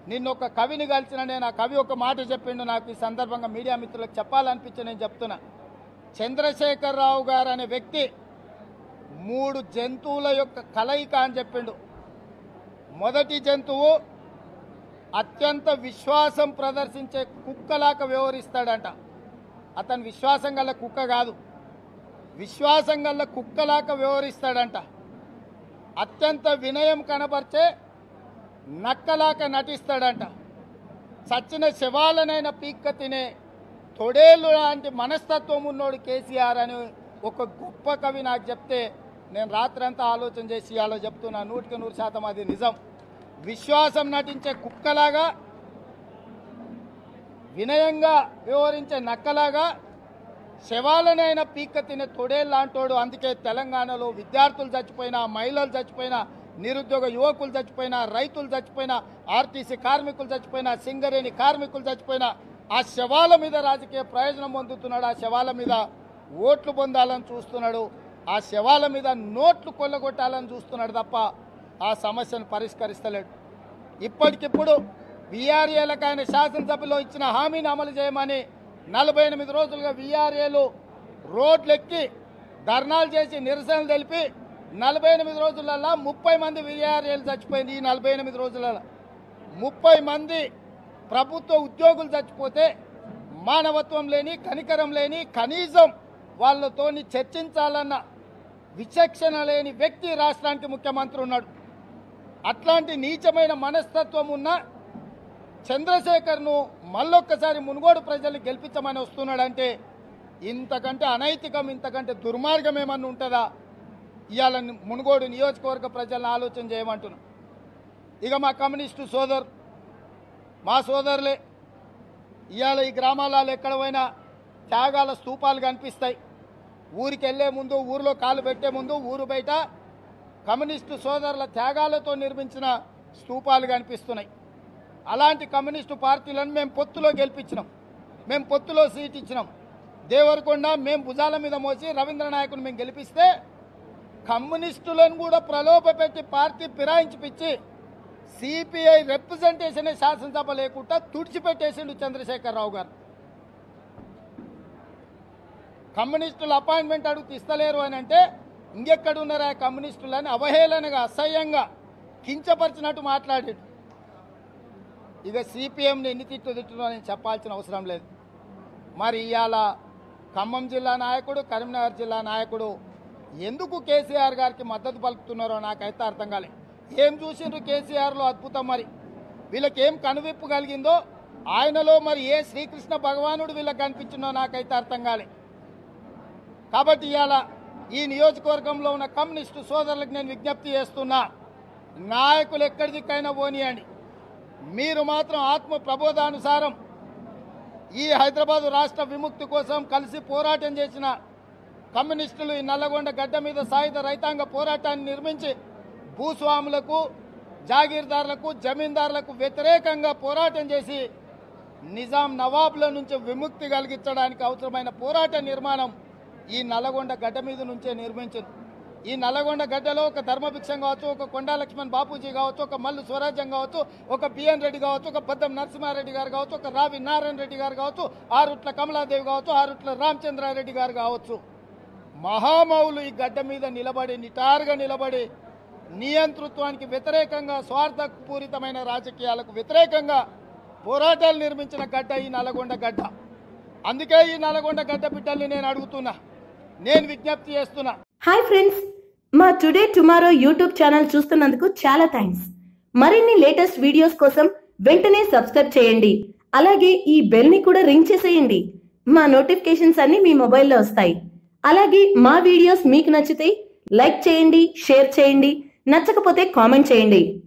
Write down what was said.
నిన్న ఒక కవిని కలిసిన నేను ఆ కవి ఒక మాట చెప్పిండు నాకు ఈ సందర్భంగా మీడియా మిత్రులకు చెప్పాలనిపించి నేను చెప్తున్నా చంద్రశేఖరరావు గారు అనే వ్యక్తి మూడు జంతువుల యొక్క కలయిక అని చెప్పిండు మొదటి జంతువు అత్యంత విశ్వాసం ప్రదర్శించే కుక్కలాగా వ్యవహరిస్తాడంట అతను విశ్వాసం గల కుక్క కాదు విశ్వాసం గల కుక్కలాగా వ్యవహరిస్తాడంట అత్యంత వినయం కనబర్చే నక్కలాక నటిస్తాడంట చచ్చిన శవాలనైన పీక్క తినే తొడేలు లాంటి మనస్తత్వం ఉన్నోడు కేసీఆర్ అని ఒక గొప్ప కవి నాకు చెప్తే నేను రాత్రంతా ఆలోచన చేసి అలా చెప్తున్నా నూటికి నూరు శాతం అది నిజం విశ్వాసం నటించే కుక్కలాగా వినయంగా వ్యవహరించే నక్కలాగా శవాలనైనా పీక్క తినే తొడేళ్ళంటోడు అందుకే తెలంగాణలో విద్యార్థులు చచ్చిపోయినా మహిళలు చచ్చిపోయినా నిరుద్యోగ యువకులు చచ్చిపోయినా రైతులు చచ్చిపోయినా ఆర్టీసీ కార్మికులు చచ్చిపోయినా సింగరేణి కార్మికులు చచ్చిపోయినా ఆ శవాల మీద రాజకీయ ప్రయోజనం పొందుతున్నాడు ఆ శవాల మీద ఓట్లు పొందాలని చూస్తున్నాడు ఆ శవాల మీద నోట్లు కొల్లగొట్టాలని చూస్తున్నాడు తప్ప ఆ సమస్యను పరిష్కరిస్తలేడు ఇప్పటికిప్పుడు విఆర్ఏలకు ఆయన శాసనసభలో ఇచ్చిన హామీని అమలు చేయమని నలభై ఎనిమిది రోజులుగా విఆర్ఏలు రోడ్లెక్కి ధర్నాలు చేసి నిరసనలు తెలిపి నలభై ఎనిమిది రోజులలో ముప్పై మంది విఆర్ఏలు చచ్చిపోయింది ఈ నలభై ఎనిమిది రోజులలో ముప్పై మంది ప్రభుత్వ ఉద్యోగులు చచ్చిపోతే మానవత్వం లేని కనికరం లేని కనీసం వాళ్ళతోని చర్చించాలన్న విచక్షణ లేని వ్యక్తి రాష్ట్రానికి ముఖ్యమంత్రి ఉన్నాడు అట్లాంటి నీచమైన మనస్తత్వం ఉన్న చంద్రశేఖర్ను మళ్ళొక్కసారి మునుగోడు ప్రజలు గెలిపించమని వస్తున్నాడంటే ఇంతకంటే అనైతికం ఇంతకంటే దుర్మార్గం ఏమన్నా ఉంటుందా ఇవాళ మునుగోడు నియోజకవర్గ ప్రజలను ఆలోచన చేయమంటున్నాం ఇక మా కమ్యూనిస్టు సోదరు మా సోదరులే ఇవాళ ఈ గ్రామాలలో ఎక్కడ పోయినా త్యాగాల స్తూపాలు కనిపిస్తాయి ఊరికి వెళ్ళే ముందు ఊరిలో కాలు పెట్టే ముందు ఊరు బయట కమ్యూనిస్టు సోదరుల త్యాగాలతో నిర్మించిన స్తూపాలు కనిపిస్తున్నాయి అలాంటి కమ్యూనిస్టు పార్టీలను మేము పొత్తులో గెలిపించినాం మేము పొత్తులో సీట్ ఇచ్చినాం దేవరకొండ మేము భుజాల మీద మోసి రవీంద్ర నాయకుని మేము గెలిపిస్తే కమ్యూనిస్టులను కూడా ప్రలోభ పెట్టి పార్టీ ఫిరాయించిపిచ్చి సిపిఐ రిప్రజెంటేషన్ శాసనసభ లేకుండా తుడిచిపెట్టేసిండు చంద్రశేఖరరావు గారు కమ్యూనిస్టులు అపాయింట్మెంట్ అడుగుతూ ఇస్తలేరు అని అంటే ఇంకెక్కడ ఉన్నారా కమ్యూనిస్టులని అవహేళనగా అసహ్యంగా కించపరిచినట్టు మాట్లాడాడు ఇక సిపిఎంని ఎన్ని తిట్టు తిట్టునో నేను చెప్పాల్సిన అవసరం లేదు మరి ఇవాళ ఖమ్మం జిల్లా నాయకుడు కరీంనగర్ జిల్లా నాయకుడు ఎందుకు కేసీఆర్ గారికి మద్దతు పలుకుతున్నారో నాకైతే అర్థం కాలే ఏం చూసిండ్రు కేసీఆర్లో అద్భుతం మరి వీళ్ళకి ఏం కనువిప్పు కలిగిందో ఆయనలో మరి ఏ శ్రీకృష్ణ భగవానుడు వీళ్ళకి కనిపించిందో నాకైతే అర్థం కాలే కాబట్టి ఇవాళ ఈ నియోజకవర్గంలో ఉన్న కమ్యూనిస్టు సోదరులకు నేను విజ్ఞప్తి చేస్తున్నా నాయకులు ఎక్కడి దిక్కైనా పోనీయండి మీరు మాత్రం ఆత్మ ప్రబోధానుసారం ఈ హైదరాబాదు రాష్ట్ర విముక్తి కోసం కలిసి పోరాటం చేసిన కమ్యూనిస్టులు ఈ నల్లగొండ గడ్డ మీద సాయుధ రైతాంగ పోరాటాన్ని నిర్మించి భూస్వాములకు జాగీర్దారులకు జమీందారులకు వ్యతిరేకంగా పోరాటం చేసి నిజాం నవాబుల నుంచి విముక్తి కలిగించడానికి అవసరమైన పోరాట నిర్మాణం ఈ నల్లగొండ గడ్డ మీద నుంచే నిర్మించింది ఈ నల్లగొండ గడ్డలో ఒక ధర్మభిక్షం కావచ్చు ఒక కొండా లక్ష్మణ్ బాపూజీ కావచ్చు ఒక మల్లు స్వరాజ్యం కావచ్చు ఒక బిఎన్ రెడ్డి కావచ్చు ఒక బద్దం నరసింహారెడ్డి గారు కావచ్చు ఒక రావి నారాయణ రెడ్డి గారు కావచ్చు ఆరుట్ల కమలాదేవి కావచ్చు ఆరుట్ల రామచంద్రారెడ్డి గారు కావచ్చు మహామౌలు ఈ గడ్డ మీద నిలబడి నిటారుగా నిలబడి నియంతృత్వానికి వ్యతిరేకంగా స్వార్థపూరితమైన రాజకీయాలకు వ్యతిరేకంగా పోరాటాలు నిర్మించిన గడ్డ ఈ నల్గొండ గడ్డ అందుకే ఈ నల్గొండ గడ్డ బిడ్డల్ని నేను అడుగుతున్నా నేను విజ్ఞప్తి చేస్తున్నా హాయ్ ఫ్రెండ్స్ మా టుడే టుమారో యూట్యూబ్ ఛానల్ చూస్తున్నందుకు చాలా థ్యాంక్స్ మరిన్ని లేటెస్ట్ వీడియోస్ కోసం వెంటనే సబ్స్క్రైబ్ చేయండి అలాగే ఈ బెల్ ని కూడా రింగ్ చేసేయండి మా నోటిఫికేషన్స్ అన్ని మీ మొబైల్లో వస్తాయి అలాగే మా వీడియోస్ మీకు నచ్చితే లైక్ చేయండి షేర్ చేయండి నచ్చకపోతే కామెంట్ చేయండి